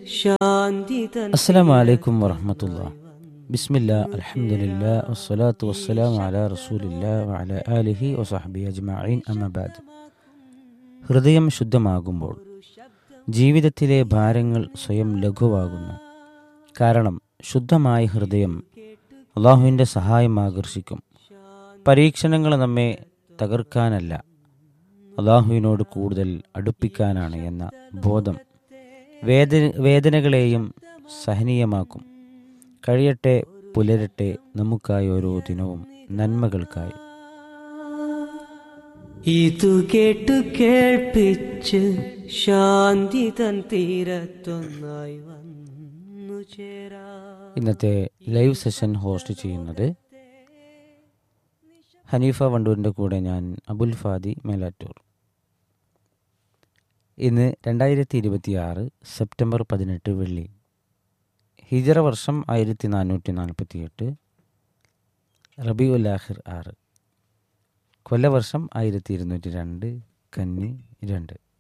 ശാന്തി തൻ അസ്സലാമു അലൈക്കും വറഹമത്തുള്ള ബിസ്മില്ല അൽഹംദുലില്ലാ വസ്സലാത്തു വസ്സലാമു അലാ റസൂലില്ലാ വഅല ആലിഹി വസഹബി അജ്മഈൻ അമ്മബാദ് ഹൃദയം ശുദ്ധമാകുമ്പോൾ ജീവിതത്തിലെ ഭാരങ്ങൾ സ്വയം ലഘുവാകുന്നു കാരണം ശുദ്ധമായ ഹൃദയം അള്ളാഹുവിൻ്റെ സഹായം ആകർഷിക്കും പരീക്ഷണങ്ങൾ നമ്മെ തകർക്കാനല്ല അള്ളാഹുവിനോട് കൂടുതൽ അടുപ്പിക്കാനാണ് എന്ന ബോധം വേദന വേദനകളെയും സഹനീയമാക്കും കഴിയട്ടെ പുലരട്ടെ നമുക്കായി ഓരോ ദിനവും നന്മകൾക്കായി ഇതു കേട്ടു കേൾപ്പിച്ച് ശാന്തി തൻ തീരത്തൊന്നായി വന്നു ചേരാ ഇന്നത്തെ ലൈവ് സെഷൻ ഹോസ്റ്റ് ചെയ്യുന്നത് ഹനീഫ വണ്ടൂരിൻ്റെ കൂടെ ഞാൻ അബുൽ ഫാദി മേലാറ്റൂർ ഇന്ന് രണ്ടായിരത്തി ഇരുപത്തി ആറ് സെപ്റ്റംബർ പതിനെട്ട് വെള്ളി ഹിജറ വർഷം ആയിരത്തി നാനൂറ്റി നാൽപ്പത്തി എട്ട് റബി ഉല്ലാഹിർ ആറ് കൊല്ലവർഷം ആയിരത്തി ഇരുന്നൂറ്റി രണ്ട് കന്നി രണ്ട്